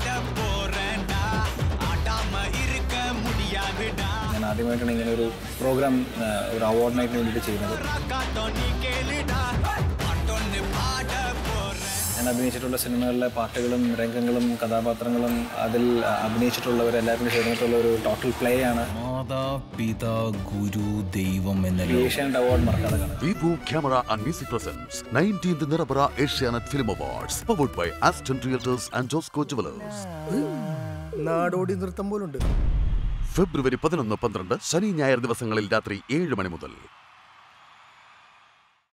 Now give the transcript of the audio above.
ഞാൻ ആദ്യമായിട്ടാണ് ഇങ്ങനെ ഒരു പ്രോഗ്രാം ഒരു അവാർഡ് നൈറ്റിന് വേണ്ടിയിട്ട് ചെയ്യുന്നത് ഞാൻ അഭിനയിച്ചിട്ടുള്ള സിനിമകളിലെ പാട്ടുകളും രംഗങ്ങളും കഥാപാത്രങ്ങളും അതിൽ അഭിനയിച്ചിട്ടുള്ളവരെല്ലാവരും ചേർന്നിട്ടുള്ള ഒരു ടോട്ടൽ പ്ലേ ആണ് മാതാ പിതാ ഗുരു ദൈവം എന്ന ഈ ഏഷ്യാനെറ്റ് അവാർഡ് മറക്കാതെ കാണാം Vivo Camera and Music presents 19th Nirabara Asianet Film Awards powered by Aston Realtors and Josco Jewelers. നാടോടി നൃത്തം പോലുണ്ട് ഫെബ്രുവരി പതിനൊന്ന് പന്ത്രണ്ട് ശനി ഞായർ ദിവസങ്ങളിൽ രാത്രി ഏഴ് മണി മുതൽ